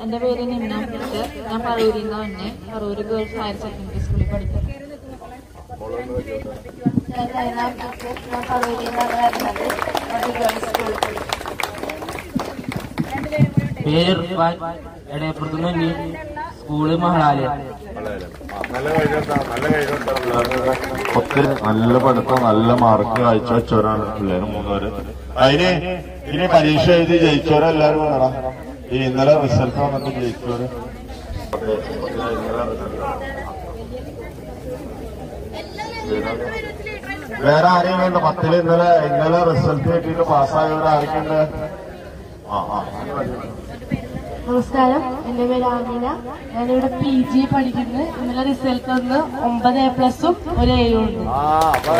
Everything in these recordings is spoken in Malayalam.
എന്റെ പേര് നിന്ന ടീച്ചർ ഞാൻ പറവൂരിൽ നിന്ന് വന്നെ പറവൂര് ഗേൾസ് ഹയർ സെക്കൻഡറി സ്കൂളിൽ പഠിക്കുന്നു ഞാൻ റൈന ടീച്ചർ ഞാൻ പറവൂരിൽ നിന്നാണ് വരുന്നത് ഒരു ഗേൾസ് സ്കൂളിൽ പഠിക്കുന്നു പേര് ഇർഫാൻ എടയപ്പുറത്തുനിന്ന് ഇനി സ്കൂള് മഹളാലയം നല്ല കഴിഞ്ഞോട്ടാ നല്ല കഴിഞ്ഞോട്ടാ ഒത്തിരി നല്ല പഠിത്തം നല്ല മാർക്ക് കാഴ്ചവെച്ചവരാണ് പിള്ളേര് മൂന്നുപേര് അതിന് ഇനി പരീക്ഷ എഴുതി ജയിച്ചവരെല്ലാരും വേണടാ ഈ ഇന്നലെ റിസൾട്ട് വന്നിട്ട് ജയിച്ചവര് വേറെ ആരെയും വേണ്ട പത്തില് ഇന്നലെ ഇന്നലെ റിസൾട്ട് കിട്ടിയിട്ട് പാസ്സായവർ ആരൊക്കെയുണ്ട് ആ ആ നമസ്കാരം എന്റെ പേര് ആമിന ഞാനിവിടെ പി ജി പഠിക്കുന്നു ഇന്നലെ റിസൾട്ട് വന്ന് ഒമ്പത് എ പ്ലസും ഒരു എയും ഉണ്ട് ആ അപ്പൊ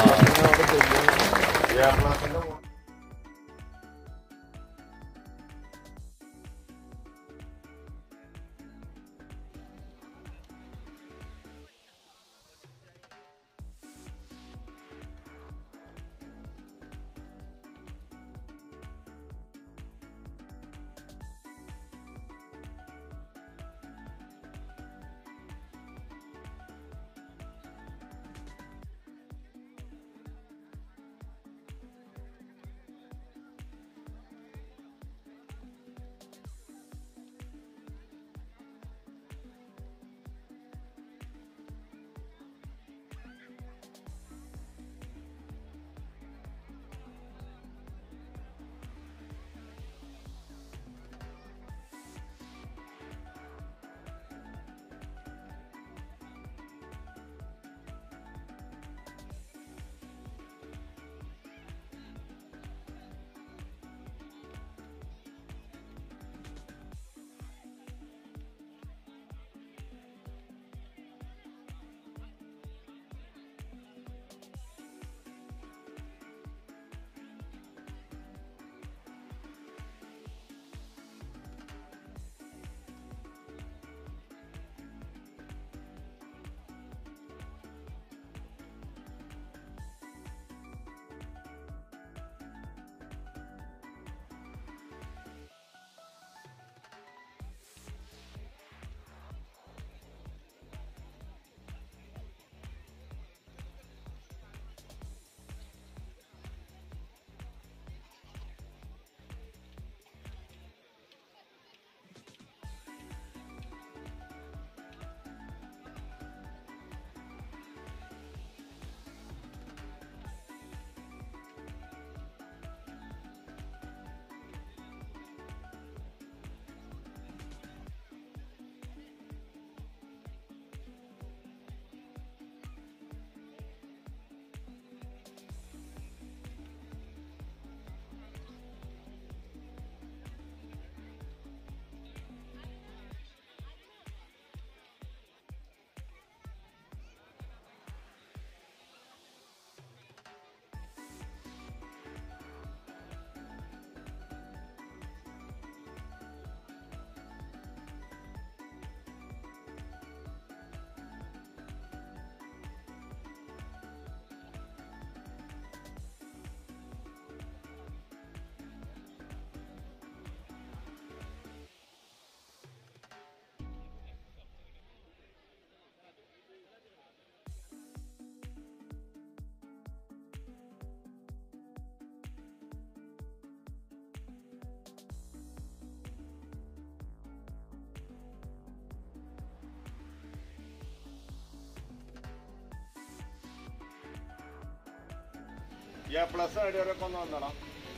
എ പ്ലസ് നേടിയവരൊക്കെ ഒന്ന് വന്നടാ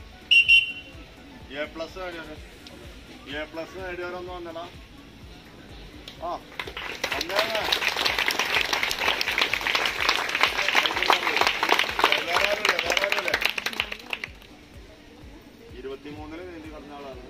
എ പ്ലസ് നേടിയവര് എ പ്ലസ് നേടിയവരൊന്ന് വന്നടാ ആ വന്നേങ്ങ വേറെ ആരുമില്ലേ? വേറെ ആരുമില്ലേ? ഇരുപത്തിമൂന്നില് നീന്തി കടന്ന ആളാണ്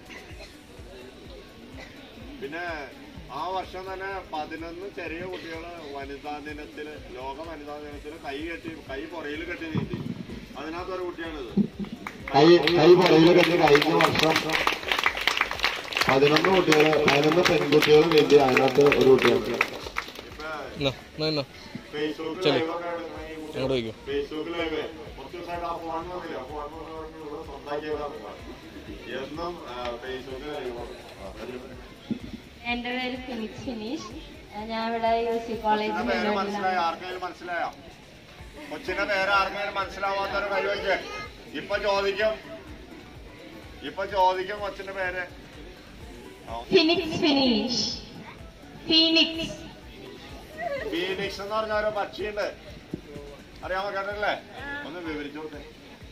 പിന്നെ ആ വർഷം തന്നെ പതിനൊന്ന് ചെറിയ കുട്ടികള് വനിതാ ദിനത്തില് ലോക വനിതാ ദിനത്തില് കൈ കെട്ടി കൈ പുറയിൽ കെട്ടി നീന്തി അതിനകത്തൊരു കുട്ടിയാണിത് കൈ കൈ പുറകില് കെട്ടി കഴിഞ്ഞ വർഷം പതിനൊന്ന് കുട്ടികള് പതിനൊന്ന് പെൺകുട്ടികൾ വേണ്ടി അതിനകത്ത് ഒരു കുട്ടിയാണ് ഇപ്പൊ ഫേസ്ബുക്ക് ലൈവൊക്കെ അങ്ങോട്ട് വയ്ക്കും ഫേസ്ബുക്ക് ലൈവ് കുറച്ച് ദിവസമായിട്ട് ആ ഫോൺ വന്നില്ല ആ ഫോൺ വന്നതോടെ ഇവിടെ സ്വന്തമാക്കിയതാണ് എന്നും ഫേസ്ബുക്ക് ലൈവ് എന്റെ പേര് ഫിനിക്സ് ഫിനീഷ് ഞാൻ ഇവിടെ യു സി കൊച്ചിന്റെ പേര് മനസ്സിലായോ കോളേജിൽ ആർക്കെങ്കിലും മനസ്സിലായോ കൊച്ചിന്റെ പേര് ആർക്കെങ്കിലും മനസ്സിലാവാത്തൊരു കൈവച്ച് ഇപ്പൊ ചോദിക്കും ഇപ്പൊ ചോദിക്കും കൊച്ചിന്റെ പേര് ആ. ഫിനിക്സ് ഫിനീഷ് ഫീനിക്സ് ഫീനിക്സ് എന്ന് പറഞ്ഞ ഒരു പക്ഷിയുണ്ട് അറിയാമോ കേട്ടില്ലേ ഒന്ന് വിവരിച്ചു കൊടുത്തേ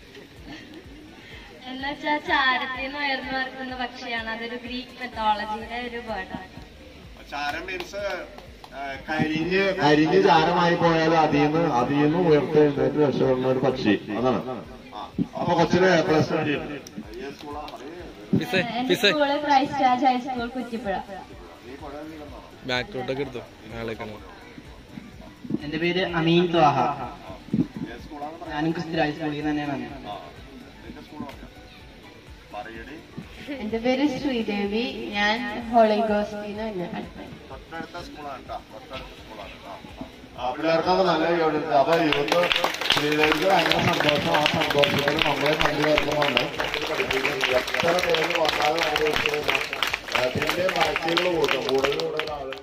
എന്ന് വെച്ചാൽ ചാരത്തിൽ നിന്ന് ഉയർന്നു നിൽക്കുന്ന പക്ഷിയാണ് അതൊരു ഗ്രീക്ക് മെത്തോളജിയുടെ ഒരു ബേർഡാണ് ചാരം മീൻസ് കരിഞ്ഞ് അരിഞ്ഞ് ചാരമായി പോയാൽ അതിൽ നിന്ന് അതിൽ നിന്ന് ഉയർത്തെഴുന്നേറ്റ് രക്ഷപ്പെടുന്ന ഒരു പക്ഷി അതാണ് ആ അപ്പൊ കൊച്ചിന് എ പ്ലസ് ഈ സ്കൂളാ പറയേ എന്റെ school Christ Raj high school Kuttippuzha നീ കുഴൽ നീങ്ങുന്നോ ബാക്കോട്ടൊക്കെ എടുത്തു നാളേക്കാണ് എന്റെ പേര് അമീൻ ത്വാഹ ഏത് സ്കൂളാന്ന് പറയാ ഞാനും ക്രിസ്തുരാജ് സ്കൂളിൽ തന്നെയാണ് ആ നിന്റെ സ്കൂൾ പറഞ്ഞോ പറയടി എന്റെ പേര് ശ്രീദേവി ഞാൻ ഹോളിഗോസ്റ്റിന്ന് തൊട്ടടുത്ത സ്കൂളാണ് കേട്ടോ തൊട്ടടുത്ത സ്കൂളാണ് കേട്ടോ ആ പിള്ളേർക്കൊക്കെ നല്ല യോഗ്യത അപ്പൊ ഇവർക്ക് സ്ത്രീകൾക്ക് ഭയങ്കര സന്തോഷം ആ സന്തോഷത്തിൽ നമ്മളെ പങ്കുചേർക്കുന്നുണ്ട് എത്ര പേര് വന്നാലും നമുക്ക് അതിന്റെ ബാക്കിയുള്ള കൂട്ടും കൂടുതൽ കൂടുതൽ ആളുകൾ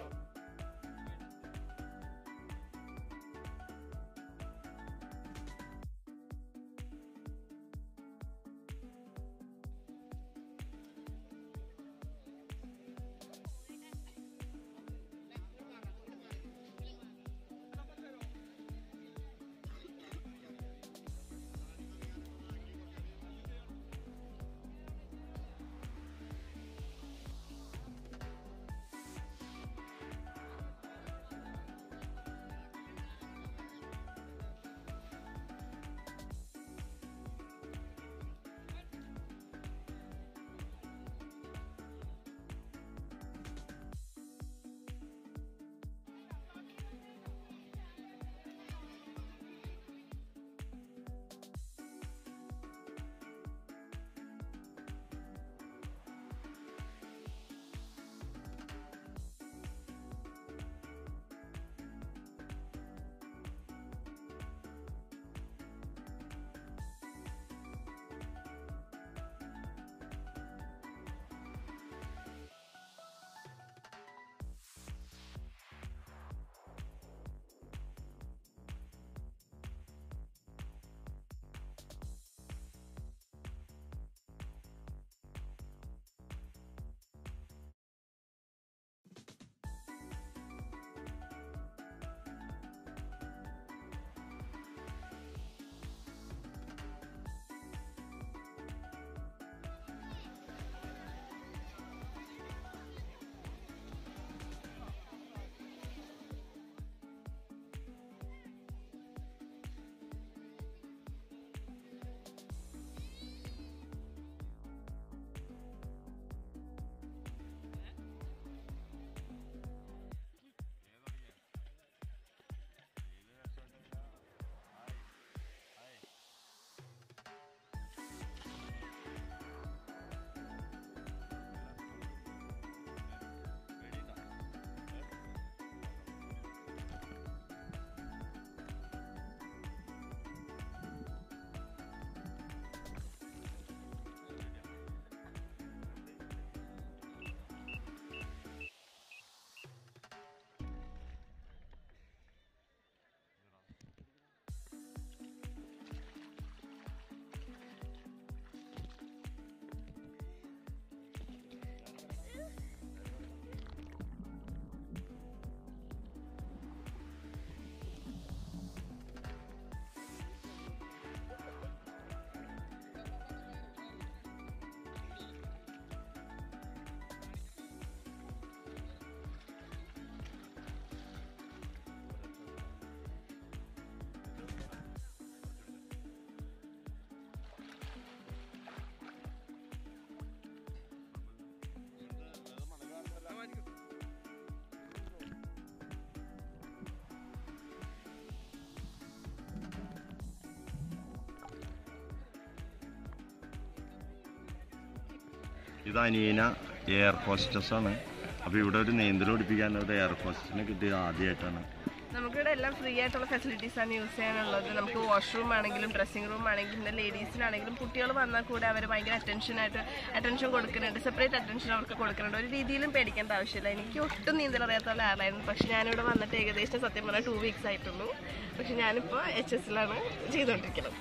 ഇത് അനീന എയർ ഹോസ്റ്റസ് ആണ് അപ്പൊ ഇവിടെ ഒരു നീന്തൽ പഠിപ്പിക്കാൻ ഒരു എയർ ഹോസ്റ്റസിനെ കിട്ടിയത് ആദ്യമായിട്ടാണ് നമുക്കിവിടെ എല്ലാം ഫ്രീ ആയിട്ടുള്ള ഫെസിലിറ്റീസ് ആണ് യൂസ് ചെയ്യാനുള്ളത് നമുക്ക് വാഷ്റൂം ആണെങ്കിലും ഡ്രസ്സിംഗ് റൂം ആണെങ്കിലും പിന്നെ ലേഡീസിനാണെങ്കിലും കുട്ടികൾ വന്നാൽ കൂടെ അവർ ഭയങ്കര അറ്റൻഷൻ ആയിട്ട് അറ്റൻഷൻ കൊടുക്കുന്നുണ്ട് സെപ്പറേറ്റ് അറ്റൻഷൻ അവർക്ക് കൊടുക്കുന്നുണ്ട് ഒരു രീതിയിലും പേടിക്കേണ്ട ആവശ്യമില്ല എനിക്ക് ഒട്ടും നീന്തൽ അറിയാത്ത ആളായിരുന്നു പക്ഷെ ഞാനിവിടെ വന്നിട്ട് ഏകദേശം സത്യം പറഞ്ഞാൽ ടു വീക്സ് ആയിട്ടുള്ളൂ പക്ഷെ ഞാനിപ്പോൾ എച്ച് എസിലാണ് ചെയ്തുകൊണ്ടിരിക്കുന്നത്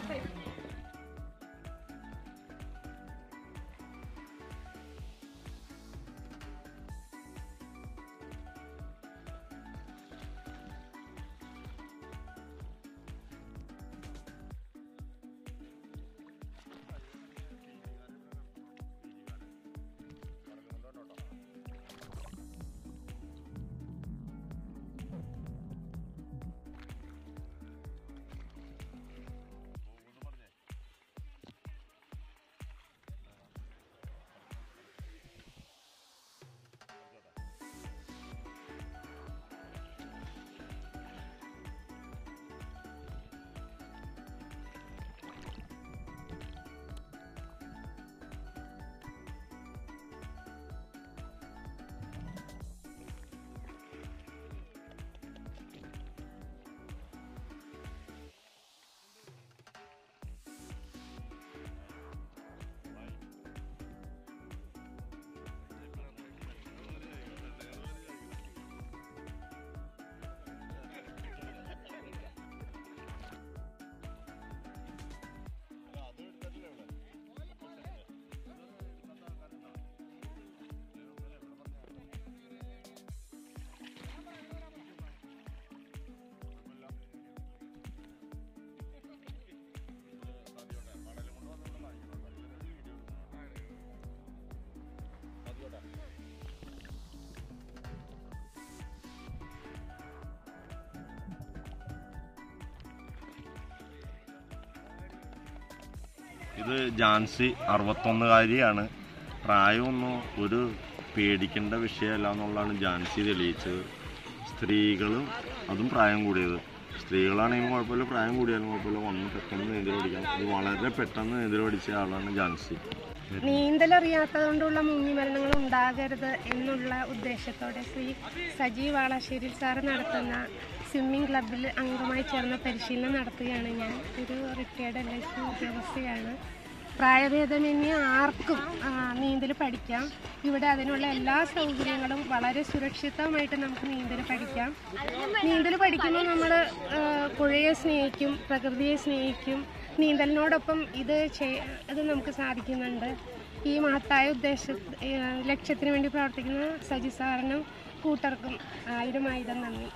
ഇത് ജാൻസി അറുപത്തൊന്നുകാരിയാണ് പ്രായമൊന്നും ഒരു പേടിക്കേണ്ട വിഷയമല്ല എന്നുള്ളതാണ് ജാൻസി തെളിയിച്ചത് സ്ത്രീകളും അതും പ്രായം കൂടിയത് സ്ത്രീകളാണെങ്കിലും കുഴപ്പമില്ല പ്രായം കൂടിയാലും കുഴപ്പമില്ല വന്ന് പെട്ടെന്ന് നീന്തൽ പഠിക്കാം ഇത് വളരെ പെട്ടെന്ന് നീന്തൽ പഠിച്ച ആളാണ് ജാൻസി നീന്തലറിയാത്തത് കൊണ്ടുള്ള മുങ്ങിമരണങ്ങൾ ഉണ്ടാകരുത് എന്നുള്ള ഉദ്ദേശത്തോടെ ശ്രീ സജീവ് വാളാശ്ശേരി സാർ നടത്തുന്ന സ്വിമ്മിംഗ് ക്ലബ്ബിൽ അംഗമായി ചേർന്ന് പരിശീലനം നടത്തുകയാണ് ഞാൻ ഒരു റിട്ടയർഡ് എൽ ഐ സി ഉദ്യോഗസ്ഥയാണ് പ്രായഭേദമന്യേ ആർക്കും നീന്തൽ പഠിക്കാം ഇവിടെ അതിനുള്ള എല്ലാ സൗകര്യങ്ങളും വളരെ സുരക്ഷിതമായിട്ട് നമുക്ക് നീന്തൽ പഠിക്കാം നീന്തൽ പഠിക്കുമ്പോൾ നമ്മൾ പുഴയെ സ്നേഹിക്കും പ്രകൃതിയെ സ്നേഹിക്കും നീന്തലിനോടൊപ്പം ഇത് ചെയ്- ഇത് നമുക്ക് സാധിക്കുന്നുണ്ട് ഈ മഹത്തായ ഉദ്ദേശ ഏഹ് ലക്ഷ്യത്തിന് വേണ്ടി പ്രവർത്തിക്കുന്ന സജി സാറിനും കൂട്ടർക്കും ആയിരം ആയിരം നന്ദി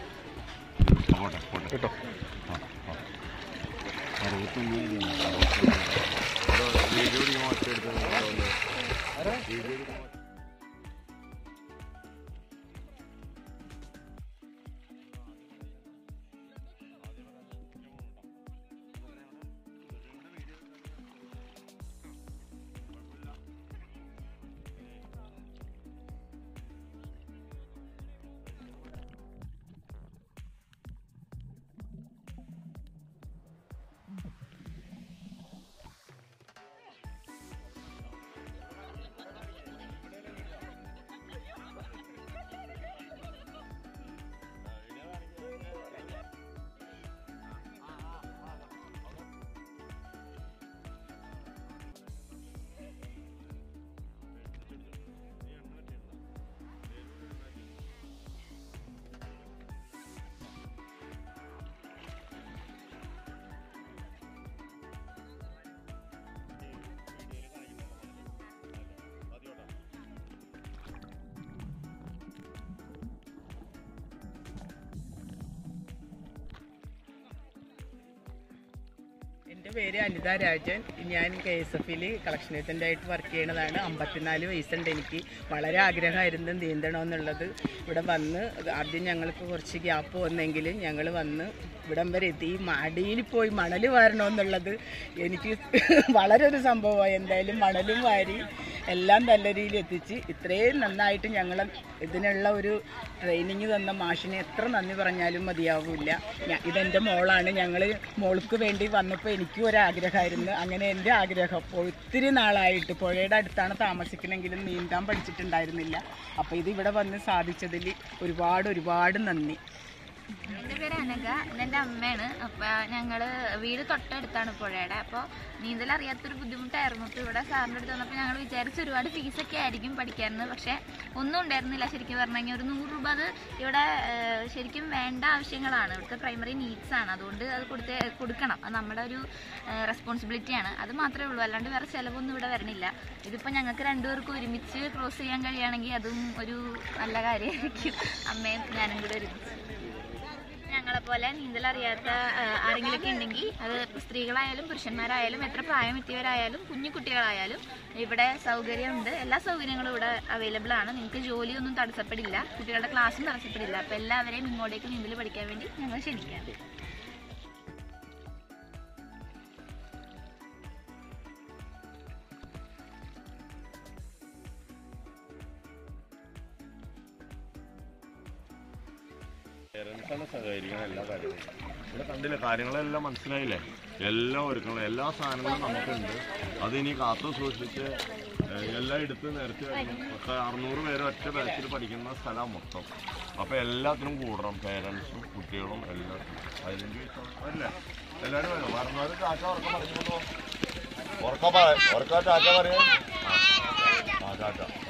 പോട്ടെ പോട്ടെ കേട്ടോ അറുപത്തൊന്ന് വീഡിയോ പിടിക്കാൻ ഒറ്റ വീഡിയോ പിടിക്കാൻ എൻ്റെ പേര് അനിത രാജൻ ഞാൻ കെ എസ് എഫിൽ കളക്ഷൻ ഏജൻ്റ് ആയിട്ട് വർക്ക് ചെയ്യണതാണ് അമ്പത്തിനാല് വയസ്സുണ്ട് എനിക്ക് വളരെ ആഗ്രഹമായിരുന്നു നീന്തണമെന്നുള്ളത് ഇവിടെ വന്ന് ആദ്യം ഞങ്ങൾക്ക് കുറച്ച് ഗ്യാപ്പ് വന്നെങ്കിലും ഞങ്ങൾ വന്ന് ഇവിടം വരെ എത്തി ഈ മടിയിൽ പോയി മണൽ വാരണമെന്നുള്ളത് എനിക്ക് വളരെ ഒരു സംഭവമായി എന്തായാലും മണലും വാരി എല്ലാം നല്ല രീതിയിൽ എത്തിച്ച് ഇത്രയും നന്നായിട്ട് ഞങ്ങൾ ഇതിനുള്ള ഒരു ട്രെയിനിങ് തന്ന മാഷിനെ എത്ര നന്ദി പറഞ്ഞാലും മതിയാവില്ല ഞാ- ഇതെൻ്റെ മോളാണ് ഞങ്ങൾ മോൾക്ക് വേണ്ടി വന്നപ്പോൾ എനിക്കും ഒരാഗ്രഹമായിരുന്നു അങ്ങനെ എൻ്റെ ആഗ്രഹം ഒത്തിരി നാളായിട്ട് പുഴയുടെ അടുത്താണ് താമസിക്കണമെങ്കിലും നീന്താൻ പഠിച്ചിട്ടുണ്ടായിരുന്നില്ല അപ്പോൾ ഇത് ഇവിടെ വന്ന് സാധിച്ചതിൽ ഒരുപാട് ഒരുപാട് നന്ദി എൻ്റെ പേര് അനഘ ഇതെൻ്റെ അമ്മയാണ് അപ്പോൾ ഞങ്ങൾ വീട് തൊട്ടടുത്താണ് പുഴയുടെ അപ്പോൾ നീന്തൽ അറിയാത്തൊരു ബുദ്ധിമുട്ടായിരുന്നു അപ്പോൾ ഇവിടെ സാറിൻ്റെ അടുത്ത് വന്നപ്പോൾ ഞങ്ങൾ വിചാരിച്ച് ഒരുപാട് ഫീസൊക്കെ ആയിരിക്കും പഠിക്കാമെന്ന് പക്ഷേ ഒന്നും ഉണ്ടായിരുന്നില്ല ശരിക്കും പറഞ്ഞു കഴിഞ്ഞാൽ ഒരു നൂറ് രൂപ അത് ഇവിടെ ഏഹ്, ശരിക്കും വേണ്ട ആവശ്യങ്ങളാണ് ഇവിടുത്തെ പ്രൈമറി നീഡ്സ് ആണ് അതുകൊണ്ട് അത് കൊടുത്ത് കൊടുക്കണം അത് നമ്മുടെ ഒരു റെസ്പോൺസിബിലിറ്റിയാണ് അത് മാത്രമേ ഉള്ളൂ അല്ലാണ്ട് വേറെ ചിലവൊന്നും ഇവിടെ വരണില്ല ഇതിപ്പോൾ ഞങ്ങൾക്ക് രണ്ടുപേർക്കും ഒരുമിച്ച് ക്രോസ് ചെയ്യാൻ കഴിയുകയാണെങ്കിൽ അതും ഒരു നല്ല കാര്യമായിരിക്കും അമ്മയും ഞാനും കൂടെ ഒരുമിച്ച് ഞങ്ങളെപ്പോലെ നീന്തൽ അറിയാത്ത ആ, ആരെങ്കിലുമൊക്കെ ഉണ്ടെങ്കിൽ അത് സ്ത്രീകളായാലും പുരുഷന്മാരായാലും എത്ര പ്രായം എത്തിയവരായാലും കുഞ്ഞു കുട്ടികളായാലും ഇവിടെ സൗകര്യമുണ്ട് എല്ലാ സൗകര്യങ്ങളും ഇവിടെ അവൈലബിൾ ആണ് നിങ്ങൾക്ക് ജോലിയൊന്നും തടസ്സപ്പെടില്ല കുട്ടികളുടെ ക്ലാസ്സും തടസ്സപ്പെടില്ല അപ്പോൾ എല്ലാവരെയും ഇങ്ങോട്ടേക്ക് നീന്തൽ പഠിക്കാൻ വേണ്ടി ഞങ്ങൾ ക്ഷണിക്കാം പേരൻസാണ് സഹകരിക്കണം എല്ലാ കാര്യങ്ങളും ഇവിടെ കണ്ടില്ലേ കാര്യങ്ങളെല്ലാം മനസ്സിലായില്ലേ എല്ലാം ഒരുക്കണം എല്ലാ സാധനങ്ങളും നമുക്കുണ്ട് അത് ഇനി കാത്തു സൂക്ഷിച്ച് ഏഹ്, എല്ലാം എടുത്ത് നിരത്തി വെക്കണം പത്ത് അറുന്നൂറ് പേര് ഒറ്റ ബാച്ചിൽ പഠിക്കുന്ന സ്ഥലം മൊത്തം അപ്പൊ എല്ലാത്തിനും കൂടണം പേരൻസും കുട്ടികളും എല്ലാത്തിനും അതിലേക്ക് അല്ലേ എല്ലാവരും വരും പറഞ്ഞവര് ചാച്ച ഉറക്കം പറഞ്ഞു ഉറക്കം പറ ഉറക്കം ചാച്ച പറയാ ആ ചാച്ച